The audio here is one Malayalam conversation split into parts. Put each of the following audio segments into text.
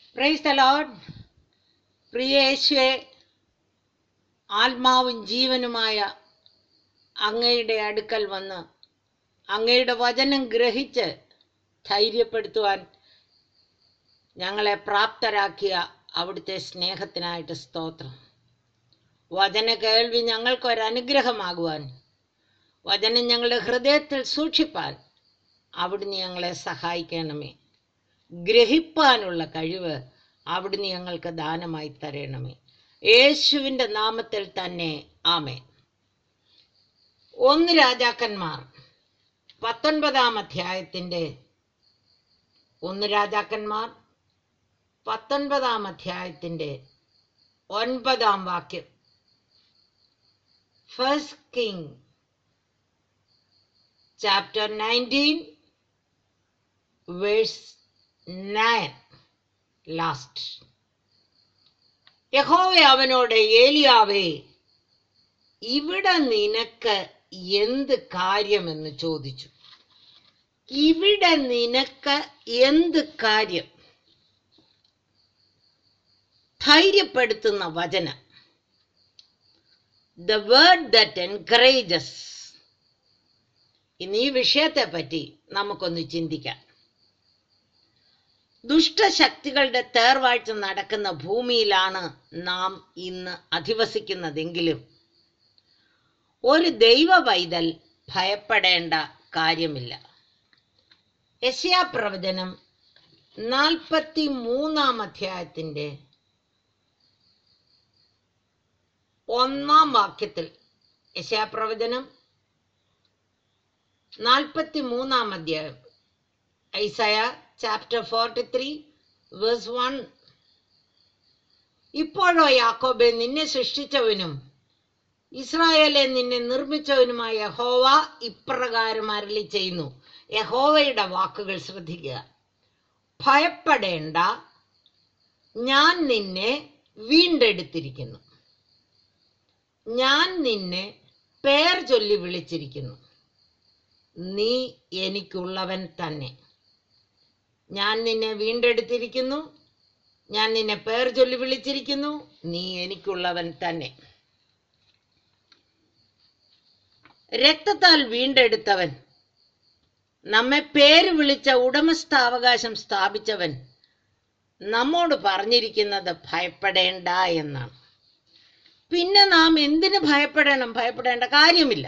പ്രൈസ് ദ ലോഡ് പ്രിയ യേശുവെ ആത്മാവും ജീവനുമായ അങ്ങയുടെ അടുക്കൽ വന്ന് അങ്ങയുടെ വചനം ഗ്രഹിച്ച് ധൈര്യപ്പെടുത്തുവാൻ ഞങ്ങളെ പ്രാപ്തരാക്കിയ അവിടുത്തെ സ്നേഹത്തിനായിട്ട് സ്തോത്രം വചന കേൾവി ഞങ്ങൾക്കൊരനുഗ്രഹമാകുവാൻ വചനം ഞങ്ങളുടെ ഹൃദയത്തിൽ സൂക്ഷിപ്പാൻ അവിടുന്ന് ഞങ്ങളെ സഹായിക്കണമേ ഗ്രഹിപ്പാനുള്ള കഴിവ് അവിടുന്ന് ഞങ്ങൾക്ക് ദാനമായി തരണമേ യേശുവിൻ്റെ നാമത്തിൽ തന്നെ ആമേ ഒന്ന് രാജാക്കന്മാർ പത്തൊൻപതാം അധ്യായത്തിൻ്റെ ഒന്ന് രാജാക്കന്മാർ പത്തൊൻപതാം അധ്യായത്തിൻ്റെ ഒൻപതാം വാക്യം first king chapter nineteen verse nine last യഹോവ അവനോട് ഏലിയാവേ ഇവിടെ നിനക്ക് എന്ത് കാര്യമെന്ന് ചോദിച്ചു ഇവിടെ നിനക്ക് എന്ത് കാര്യം ധൈര്യപ്പെടുത്തുന്ന വചനം ദ വേർഡ് ദറ്റ് എൻകറേജസ് ഇന്ന് ഈ വിഷയത്തെ പറ്റി നമുക്കൊന്ന് ചിന്തിക്കാം ദുഷ്ടശക്തികളുടെ തേർവാഴ്ച നടക്കുന്ന ഭൂമിയിലാണ് നാം ഇന്ന് അധിവസിക്കുന്നതെങ്കിലും ഒരു ദൈവ പൈതൽ ഭയപ്പെടേണ്ട കാര്യമില്ല യശയാ പ്രവചനം നാൽപ്പത്തി മൂന്നാം അധ്യായത്തിൻ്റെ ഒന്നാം വാക്യത്തിൽ യശയാ പ്രവചനം നാൽപ്പത്തി മൂന്നാം അധ്യായം Isaiah chapter forty three verse one ഇപ്പോഴോ യാക്കോബെ നിന്നെ സൃഷ്ടിച്ചവനും ഇസ്രായേലെ നിന്നെ നിർമ്മിച്ചവനുമായ യഹോവ ഇപ്രകാരം അരളി ചെയ്യുന്നു യഹോവയുടെ വാക്കുകൾ ശ്രദ്ധിക്കുക ഭയപ്പെടേണ്ട ഞാൻ നിന്നെ വീണ്ടെടുത്തിരിക്കുന്നു ഞാൻ നിന്നെ പേർ ചൊല്ലി വിളിച്ചിരിക്കുന്നു നീ എനിക്കുള്ളവൻ തന്നെ ഞാൻ നിന്നെ വീണ്ടെടുത്തിരിക്കുന്നു ഞാൻ നിന്നെ പേർ ചൊല്ലി വിളിച്ചിരിക്കുന്നു നീ എനിക്കുള്ളവൻ തന്നെ രക്തത്താൽ വീണ്ടെടുത്തവൻ നമ്മെ പേര് വിളിച്ച ഉടമസ്ഥാവകാശം സ്ഥാപിച്ചവൻ നമ്മോട് പറഞ്ഞിരിക്കുന്നത് ഭയപ്പെടേണ്ട എന്നാണ് പിന്നെ നാം എന്തിനു ഭയപ്പെടണം ഭയപ്പെടേണ്ട കാര്യമില്ല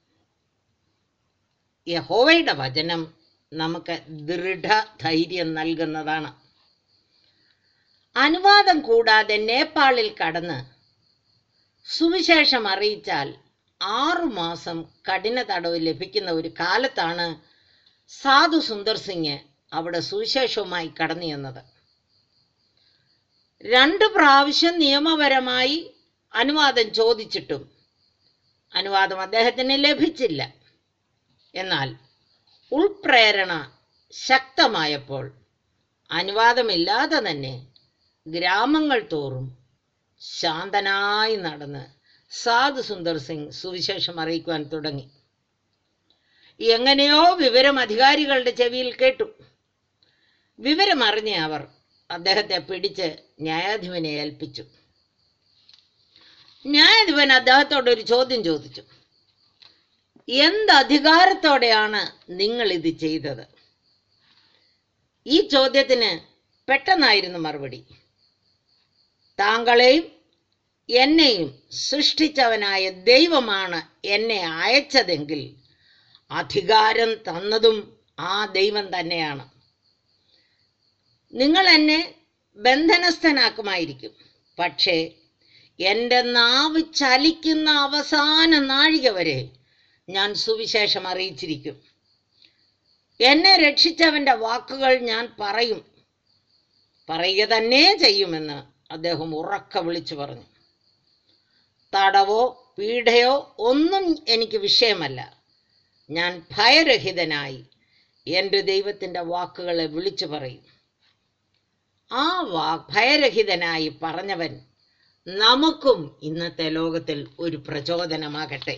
യഹോവയുടെ വചനം നമുക്ക് ദൃഢധൈര്യം നൽകുന്നതാണ് അനുവാദം കൂടാതെ നേപ്പാളിൽ കടന്ന് സുവിശേഷം അറിയിച്ചാൽ ആറുമാസം കഠിന തടവ് ലഭിക്കുന്ന ഒരു കാലത്താണ് സാധു സുന്ദർ സിംഗ് അവിടെ സുവിശേഷവുമായി കടന്നു ചെന്നത് രണ്ട് പ്രാവശ്യം നിയമപരമായി അനുവാദം ചോദിച്ചിട്ടും അനുവാദം അദ്ദേഹത്തിന് ലഭിച്ചില്ല എന്നാൽ ഉൾപ്രേരണ ശക്തമായപ്പോൾ അനുവാദമില്ലാതെ തന്നെ ഗ്രാമങ്ങൾ തോറും ശാന്തനായി നടന്ന് സാധു സുന്ദർ സിംഗ് സുവിശേഷം അറിയിക്കുവാൻ തുടങ്ങി എങ്ങനെയോ വിവരം അധികാരികളുടെ ചെവിയിൽ കേട്ടു വിവരമറിഞ്ഞ അവർ അദ്ദേഹത്തെ പിടിച്ച് ന്യായാധിപനെ ഏൽപ്പിച്ചു ന്യായാധിപൻ അദ്ദേഹത്തോട് ഒരു ചോദ്യം ചോദിച്ചു എന്ത് അധികാരത്തോടെയാണ് നിങ്ങൾ ഇത് ചെയ്തത് ഈ ചോദ്യത്തിന് പെട്ടെന്നായിരുന്നു മറുപടി താങ്കളെയും എന്നെയും സൃഷ്ടിച്ചവനായ ദൈവമാണ് എന്നെ അയച്ചതെങ്കിൽ അധികാരം തന്നതും ആ ദൈവം തന്നെയാണ് നിങ്ങൾ എന്നെ ബന്ധനസ്ഥനാക്കുമായിരിക്കും പക്ഷേ എൻ്റെ നാവ് ചലിക്കുന്ന അവസാന നാഴിക വരെ ഞാൻ സുവിശേഷം അറിയിച്ചിരിക്കും എന്നെ രക്ഷിച്ചവൻ്റെ വാക്കുകൾ ഞാൻ പറയും പറയുക തന്നെ ചെയ്യുമെന്ന് അദ്ദേഹം ഉറക്ക വിളിച്ചു പറഞ്ഞു തടവോ പീഡയോ ഒന്നും എനിക്ക് വിഷയമല്ല ഞാൻ ഭയരഹിതനായി എൻ്റെ ദൈവത്തിൻ്റെ വാക്കുകളെ വിളിച്ചു പറയും ആ വാ ഭയരഹിതനായി പറഞ്ഞവൻ നമുക്കും ഇന്നത്തെ ലോകത്തിൽ ഒരു പ്രചോദനമാകട്ടെ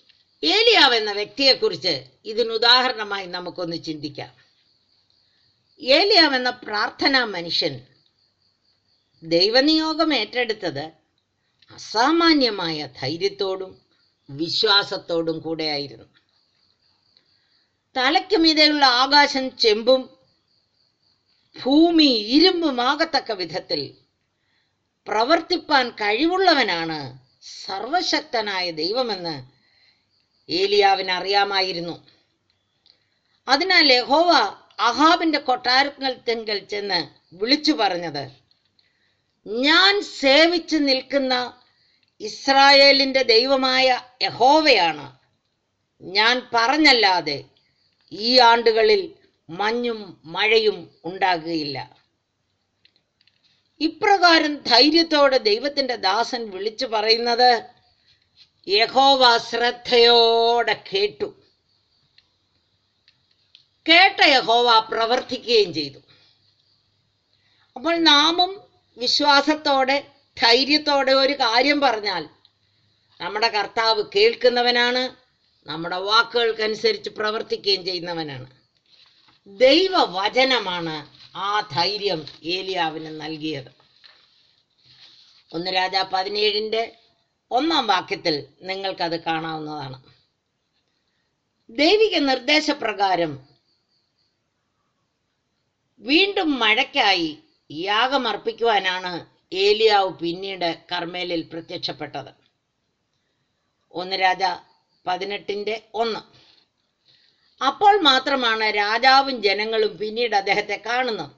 ഏലിയാവ് എന്ന വ്യക്തിയെക്കുറിച്ച് ഇതിനുദാഹരണമായി നമുക്കൊന്ന് ചിന്തിക്കാം ഏലിയാവ് എന്ന പ്രാർത്ഥനാ മനുഷ്യൻ ദൈവനിയോഗം ഏറ്റെടുത്തത് അസാമാന്യമായ ധൈര്യത്തോടും വിശ്വാസത്തോടും കൂടെയായിരുന്നു തലയ്ക്ക് മീതെയുള്ള ആകാശം ചെമ്പും ഭൂമി ഇരുമ്പുമാകത്തക്ക വിധത്തിൽ പ്രവർത്തിപ്പാൻ കഴിവുള്ളവനാണ് സർവശക്തനായ ദൈവമെന്ന് ഏലിയാവിന് അറിയാമായിരുന്നു അതിനാൽ യഹോവ അഹാബിന്റെ കൊട്ടാരങ്ങൾ ചെന്ന് വിളിച്ചു പറഞ്ഞത് ഞാൻ സേവിച്ചു നിൽക്കുന്ന ഇസ്രായേലിന്റെ ദൈവമായ യഹോവയാണ് ഞാൻ പറഞ്ഞല്ലാതെ ഈ ആണ്ടുകളിൽ മഞ്ഞും മഴയും ഉണ്ടാകുകയില്ല ഇപ്രകാരം ധൈര്യത്തോടെ ദൈവത്തിന്റെ ദാസൻ വിളിച്ചു പറയുന്നത് യഹോവ ശ്രദ്ധയോടെ കേട്ടു കേട്ട യഹോവ പ്രവർത്തിക്കുകയും ചെയ്തു അപ്പോൾ നാമും വിശ്വാസത്തോടെ ധൈര്യത്തോടെ ഒരു കാര്യം പറഞ്ഞാൽ നമ്മുടെ കർത്താവ് കേൾക്കുന്നവനാണ് നമ്മുടെ വാക്കുകൾക്കനുസരിച്ച് പ്രവർത്തിക്കുകയും ചെയ്യുന്നവനാണ് ദൈവവചനമാണ് ആ ധൈര്യം ഏലിയാവിന് നൽകിയത് ഒന്ന് രാജ പതിനേഴിൻ്റെ ഒന്നാം വാക്യത്തിൽ നിങ്ങൾക്കത് കാണാവുന്നതാണ് ദൈവിക നിർദ്ദേശപ്രകാരം വീണ്ടും മഴയ്ക്കായി യാഗമർപ്പിക്കുവാനാണ് ഏലിയാവ് പിന്നീട് കർമ്മേലിൽ പ്രത്യക്ഷപ്പെട്ടത് ഒന്ന് രാജ പതിനെട്ടിൻ്റെ ഒന്ന് അപ്പോൾ മാത്രമാണ് രാജാവും ജനങ്ങളും പിന്നീട് അദ്ദേഹത്തെ കാണുന്നത്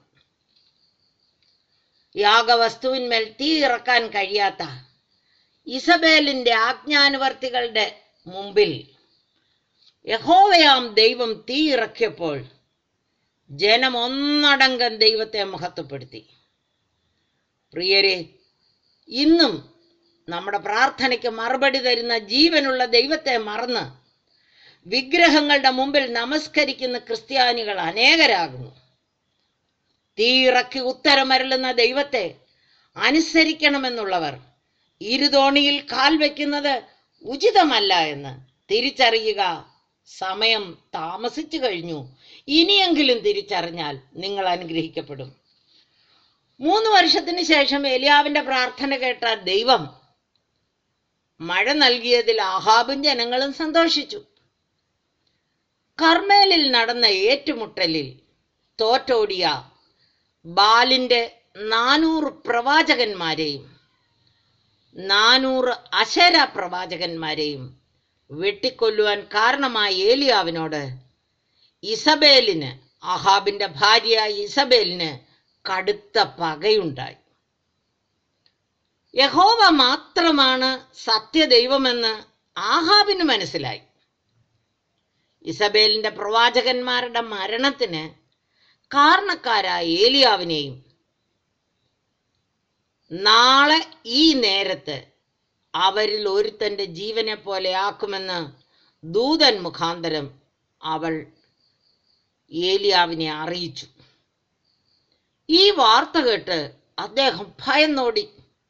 യാഗവസ്തുവിന്മേൽ തീ ഇറക്കാൻ കഴിയാത്ത ഇസബേലിന്റെ ആജ്ഞാനുവർത്തികളുടെ മുമ്പിൽ യഹോവയാം ദൈവം തീ ഇറക്കിയപ്പോൾ ജനം ഒന്നടങ്കം ദൈവത്തെ മഹത്വപ്പെടുത്തി പ്രിയരെ ഇന്നും നമ്മുടെ പ്രാർത്ഥനയ്ക്ക് മറുപടി തരുന്ന ജീവനുള്ള ദൈവത്തെ മറന്ന് വിഗ്രഹങ്ങളുടെ മുമ്പിൽ നമസ്കരിക്കുന്ന ക്രിസ്ത്യാനികൾ അനേകരാകുന്നു തീയിറക്കി ഉത്തരമരളുന്ന ദൈവത്തെ അനുസരിക്കണമെന്നുള്ളവർ ഇരുതോണിയിൽ കാൽ വയ്ക്കുന്നത് ഉചിതമല്ല എന്ന് തിരിച്ചറിയുക സമയം താമസിച്ചു കഴിഞ്ഞു ഇനിയെങ്കിലും തിരിച്ചറിഞ്ഞാൽ നിങ്ങൾ അനുഗ്രഹിക്കപ്പെടും മൂന്ന് വർഷത്തിന് ശേഷം എലിയാവിന്റെ പ്രാർത്ഥന കേട്ട ദൈവം മഴ നൽകിയതിൽ ആഹാബും ജനങ്ങളും സന്തോഷിച്ചു കർമ്മേലിൽ നടന്ന ഏറ്റുമുട്ടലിൽ തോറ്റോടിയ ബാലിന്റെ നാനൂറ് പ്രവാചകന്മാരെയും നാനൂറ് അശര പ്രവാചകന്മാരെയും വെട്ടിക്കൊല്ലുവാൻ കാരണമായ ഏലിയാവിനോട് ഇസബേലിന് അഹാബിന്റെ ഭാര്യ ഇസബേലിന് കടുത്ത പകയുണ്ടായി യഹോവ മാത്രമാണ് സത്യദൈവമെന്ന് ആഹാബിന് മനസ്സിലായി ഇസബേലിന്റെ പ്രവാചകന്മാരുടെ മരണത്തിന് കാരണക്കാരായ ഏലിയാവിനെയും നാളെ ഈ നേരത്ത് അവരിൽ ഒരുത്തന്റെ ജീവനെ പോലെ ആക്കുമെന്ന് ദൂതൻ മുഖാന്തരം അവൾ ഏലിയാവിനെ അറിയിച്ചു ഈ വാർത്ത കേട്ട് അദ്ദേഹം ഭയന്നോടി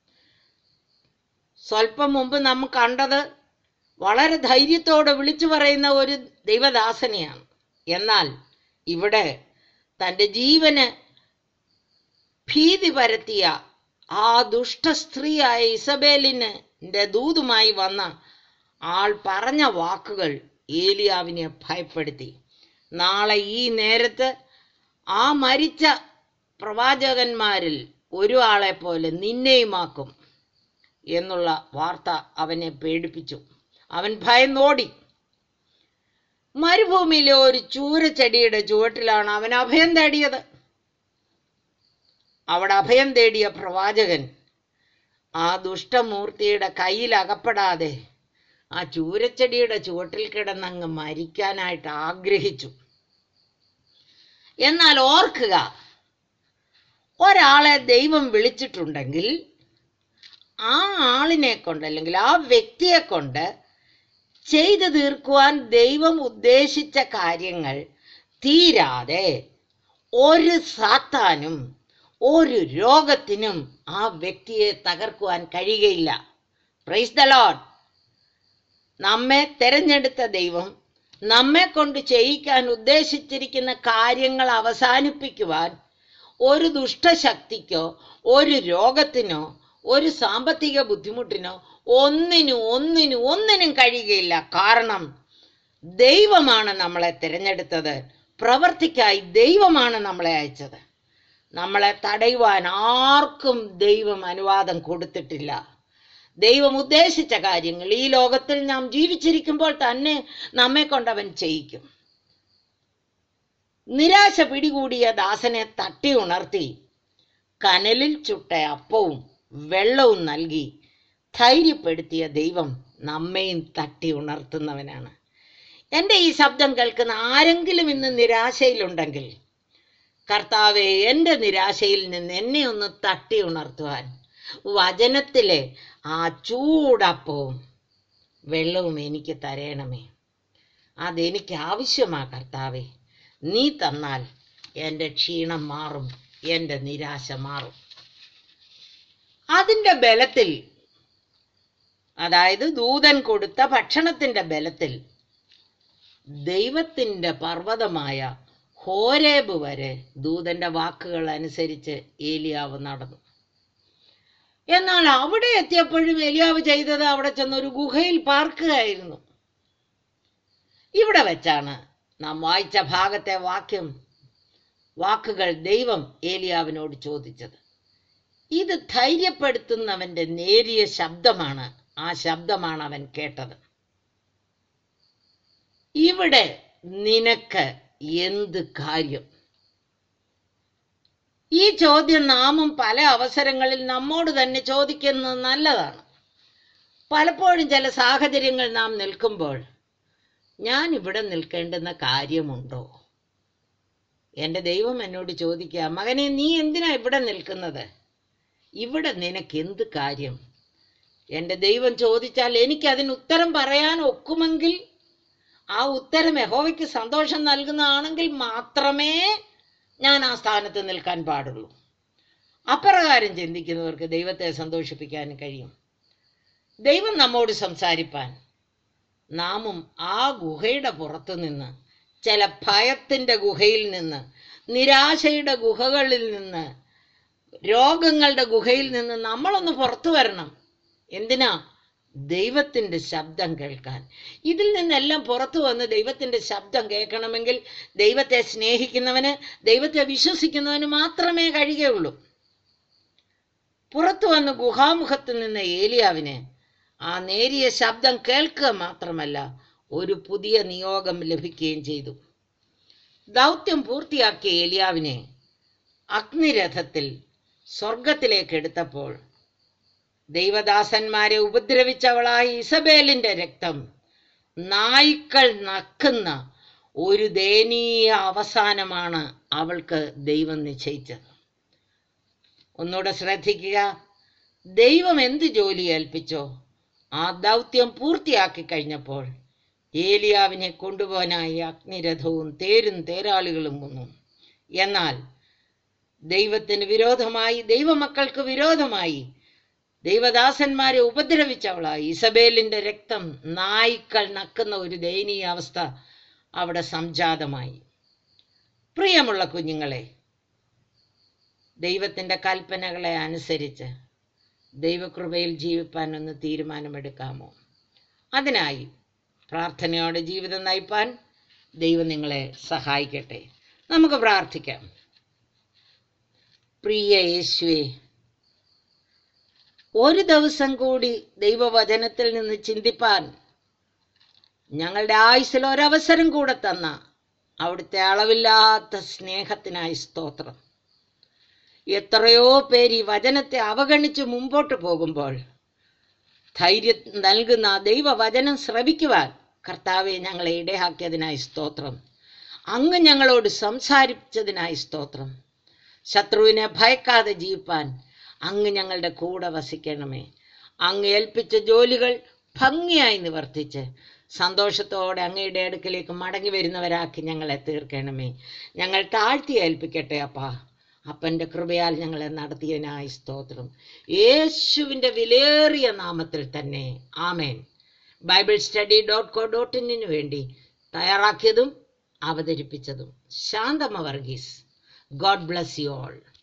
സ്വല്പം മുമ്പ് നാം കണ്ടത് വളരെ ധൈര്യത്തോടെ വിളിച്ചു പറയുന്ന ഒരു ദൈവദാസനെയാണ് എന്നാൽ ഇവിടെ തൻ്റെ ജീവന് ഭീതി പരത്തിയ ആ ദുഷ്ട സ്ത്രീയായ ഇസബേലിന് ദൂതുമായി വന്ന ആൾ പറഞ്ഞ വാക്കുകൾ ഏലിയാവിനെ ഭയപ്പെടുത്തി നാളെ ഈ നേരത്ത് ആ മരിച്ച പ്രവാചകന്മാരിൽ ഒരു ആളെ പോലെ നിന്നെയുമാക്കും എന്നുള്ള വാർത്ത അവനെ പേടിപ്പിച്ചു അവൻ ഭയന്നോടി മരുഭൂമിയിലെ ഒരു ചൂരച്ചെടിയുടെ ചുവട്ടിലാണ് അവൻ അഭയം തേടിയത് അവിടെ അഭയം തേടിയ പ്രവാചകൻ ആ ദുഷ്ടമൂർത്തിയുടെ കയ്യിൽ അകപ്പെടാതെ ആ ചൂരച്ചെടിയുടെ ചുവട്ടിൽ കിടന്നങ്ങ് മരിക്കാനായിട്ട് ആഗ്രഹിച്ചു എന്നാൽ ഓർക്കുക ഒരാളെ ദൈവം വിളിച്ചിട്ടുണ്ടെങ്കിൽ ആ ആളിനെ കൊണ്ട് അല്ലെങ്കിൽ ആ വ്യക്തിയെ കൊണ്ട് ചെയ്തു തീർക്കുവാൻ ദൈവം ഉദ്ദേശിച്ച കാര്യങ്ങൾ തീരാതെ ഒരു സാത്താനും ഒരു രോഗത്തിനും ആ വ്യക്തിയെ തകർക്കുവാൻ കഴിയുകയില്ല പ്രൈസ് ദ ലോഡ് നമ്മെ തെരഞ്ഞെടുത്ത ദൈവം നമ്മെ കൊണ്ട് ചെയ്യിക്കാൻ ഉദ്ദേശിച്ചിരിക്കുന്ന കാര്യങ്ങൾ അവസാനിപ്പിക്കുവാൻ ഒരു ദുഷ്ടശക്തിക്കോ ഒരു രോഗത്തിനോ ഒരു സാമ്പത്തിക ബുദ്ധിമുട്ടിനോ ഒന്നിനും ഒന്നിനും ഒന്നിനും കഴിയുകയില്ല കാരണം ദൈവമാണ് നമ്മളെ തിരഞ്ഞെടുത്തത് പ്രവർത്തിക്കായി ദൈവമാണ് നമ്മളെ അയച്ചത് നമ്മളെ തടയുവാൻ ആർക്കും ദൈവം അനുവാദം കൊടുത്തിട്ടില്ല ദൈവം ഉദ്ദേശിച്ച കാര്യങ്ങൾ ഈ ലോകത്തിൽ നാം ജീവിച്ചിരിക്കുമ്പോൾ തന്നെ നമ്മെ കൊണ്ടവൻ ചെയ്യിക്കും നിരാശ പിടികൂടിയ ദാസനെ തട്ടി ഉണർത്തി കനലിൽ ചുട്ട അപ്പവും വെള്ളവും നൽകി ധൈര്യപ്പെടുത്തിയ ദൈവം നമ്മയും തട്ടി ഉണർത്തുന്നവനാണ് എൻ്റെ ഈ ശബ്ദം കേൾക്കുന്ന ആരെങ്കിലും ഇന്ന് നിരാശയിലുണ്ടെങ്കിൽ കർത്താവെ എൻ്റെ നിരാശയിൽ നിന്ന് എന്നെ ഒന്ന് തട്ടി ഉണർത്തുവാൻ വചനത്തിലെ ആ ചൂടപ്പവും വെള്ളവും എനിക്ക് തരയണമേ അതെനിക്ക് ആവശ്യമാ കർത്താവെ നീ തന്നാൽ എൻ്റെ ക്ഷീണം മാറും എൻ്റെ നിരാശ മാറും അതിൻ്റെ ബലത്തിൽ അതായത് ദൂതൻ കൊടുത്ത ഭക്ഷണത്തിൻ്റെ ബലത്തിൽ ദൈവത്തിൻ്റെ പർവ്വതമായ ഹോരേബ് വരെ ദൂതന്റെ വാക്കുകൾ അനുസരിച്ച് ഏലിയാവ് നടന്നു എന്നാൽ അവിടെ എത്തിയപ്പോഴും ഏലിയാവ് ചെയ്തത് അവിടെ ചെന്നൊരു ഗുഹയിൽ പാർക്കുകയായിരുന്നു ഇവിടെ വെച്ചാണ് നാം വായിച്ച ഭാഗത്തെ വാക്യം വാക്കുകൾ ദൈവം ഏലിയാവിനോട് ചോദിച്ചത് ഇത് ധൈര്യപ്പെടുത്തുന്നവന്റെ നേരിയ ശബ്ദമാണ് ആ ശബ്ദമാണ് അവൻ കേട്ടത് ഇവിടെ നിനക്ക് എന്ത് കാര്യം ഈ ചോദ്യം നാമും പല അവസരങ്ങളിൽ നമ്മോട് തന്നെ ചോദിക്കുന്നത് നല്ലതാണ് പലപ്പോഴും ചില സാഹചര്യങ്ങൾ നാം നിൽക്കുമ്പോൾ ഞാൻ ഇവിടെ നിൽക്കേണ്ടുന്ന കാര്യമുണ്ടോ എൻ്റെ ദൈവം എന്നോട് ചോദിക്കുക മകനെ നീ എന്തിനാ ഇവിടെ നിൽക്കുന്നത് ഇവിടെ നിനക്ക് എന്ത് കാര്യം എൻ്റെ ദൈവം ചോദിച്ചാൽ എനിക്ക് അതിന് ഉത്തരം പറയാൻ ഒക്കുമെങ്കിൽ ആ ഉത്തരം യഹോവയ്ക്ക് സന്തോഷം നൽകുന്നതാണെങ്കിൽ മാത്രമേ ഞാൻ ആ സ്ഥാനത്ത് നിൽക്കാൻ പാടുള്ളൂ അപ്രകാരം ചിന്തിക്കുന്നവർക്ക് ദൈവത്തെ സന്തോഷിപ്പിക്കാൻ കഴിയും ദൈവം നമ്മോട് സംസാരിപ്പാൻ നാമും ആ ഗുഹയുടെ പുറത്തു നിന്ന് ചില ഭയത്തിൻ്റെ ഗുഹയിൽ നിന്ന് നിരാശയുടെ ഗുഹകളിൽ നിന്ന് രോഗങ്ങളുടെ ഗുഹയിൽ നിന്ന് നമ്മളൊന്ന് പുറത്തു വരണം എന്തിനാ ദൈവത്തിൻ്റെ ശബ്ദം കേൾക്കാൻ ഇതിൽ നിന്നെല്ലാം പുറത്തു വന്ന് ദൈവത്തിൻ്റെ ശബ്ദം കേൾക്കണമെങ്കിൽ ദൈവത്തെ സ്നേഹിക്കുന്നവന് ദൈവത്തെ വിശ്വസിക്കുന്നവന് മാത്രമേ കഴിയുകയുള്ളൂ പുറത്തു വന്ന് ഗുഹാമുഖത്ത് നിന്ന് ഏലിയാവിന് ആ നേരിയ ശബ്ദം കേൾക്കുക മാത്രമല്ല ഒരു പുതിയ നിയോഗം ലഭിക്കുകയും ചെയ്തു ദൗത്യം പൂർത്തിയാക്കിയ ഏലിയാവിനെ അഗ്നിരഥത്തിൽ സ്വർഗത്തിലേക്ക് എടുത്തപ്പോൾ ദൈവദാസന്മാരെ ഉപദ്രവിച്ചവളായ ഇസബേലിന്റെ രക്തം നായ്ക്കൾ നക്കുന്ന ഒരു ദയനീയ അവസാനമാണ് അവൾക്ക് ദൈവം നിശ്ചയിച്ചത് ഒന്നുകൂടെ ശ്രദ്ധിക്കുക ദൈവം എന്ത് ജോലി ഏൽപ്പിച്ചോ ആ ദൗത്യം പൂർത്തിയാക്കി കഴിഞ്ഞപ്പോൾ ഏലിയാവിനെ കൊണ്ടുപോകാനായി അഗ്നിരഥവും തേരും തേരാളികളും വന്നു എന്നാൽ ദൈവത്തിന് വിരോധമായി ദൈവമക്കൾക്ക് വിരോധമായി ദൈവദാസന്മാരെ ഉപദ്രവിച്ചവളായി ഇസബേലിന്റെ രക്തം നായ്ക്കൾ നക്കുന്ന ഒരു ദയനീയ അവസ്ഥ അവിടെ സംജാതമായി പ്രിയമുള്ള കുഞ്ഞുങ്ങളെ ദൈവത്തിൻ്റെ കൽപ്പനകളെ അനുസരിച്ച് ദൈവകൃപയിൽ ജീവിപ്പാൻ ഒന്ന് തീരുമാനമെടുക്കാമോ അതിനായി പ്രാർത്ഥനയോടെ ജീവിതം നയിപ്പാൻ ദൈവം നിങ്ങളെ സഹായിക്കട്ടെ നമുക്ക് പ്രാർത്ഥിക്കാം പ്രിയ യേശുവേ ഒരു ദിവസം കൂടി ദൈവവചനത്തിൽ നിന്ന് ചിന്തിപ്പാൻ ഞങ്ങളുടെ ആയുസ്സിൽ ഒരവസരം കൂടെ തന്ന അവിടുത്തെ അളവില്ലാത്ത സ്നേഹത്തിനായി സ്തോത്രം എത്രയോ പേര് ഈ വചനത്തെ അവഗണിച്ച് മുമ്പോട്ട് പോകുമ്പോൾ ധൈര്യം നൽകുന്ന ആ ദൈവവചനം ശ്രവിക്കുവാൻ കർത്താവെ ഞങ്ങളെ ഇടയാക്കിയതിനായി സ്തോത്രം അങ്ങ് ഞങ്ങളോട് സംസാരിച്ചതിനായി സ്തോത്രം ശത്രുവിനെ ഭയക്കാതെ ജീവിപ്പാൻ അങ്ങ് ഞങ്ങളുടെ കൂടെ വസിക്കണമേ അങ്ങ് ഏൽപ്പിച്ച ജോലികൾ ഭംഗിയായി നിവർത്തിച്ച് സന്തോഷത്തോടെ അങ്ങയുടെ അടുക്കലേക്ക് മടങ്ങി വരുന്നവരാക്കി ഞങ്ങളെ തീർക്കണമേ ഞങ്ങൾ താഴ്ത്തി ഏൽപ്പിക്കട്ടെ അപ്പാ അപ്പൻ്റെ കൃപയാൽ ഞങ്ങളെ നടത്തിയതിനായി സ്തോത്രം യേശുവിൻ്റെ വിലേറിയ നാമത്തിൽ തന്നെ ആമേൻ Bible study dot co dot ഇന്നിനു വേണ്ടി തയ്യാറാക്കിയതും അവതരിപ്പിച്ചതും Shanthamma Varghese God bless you all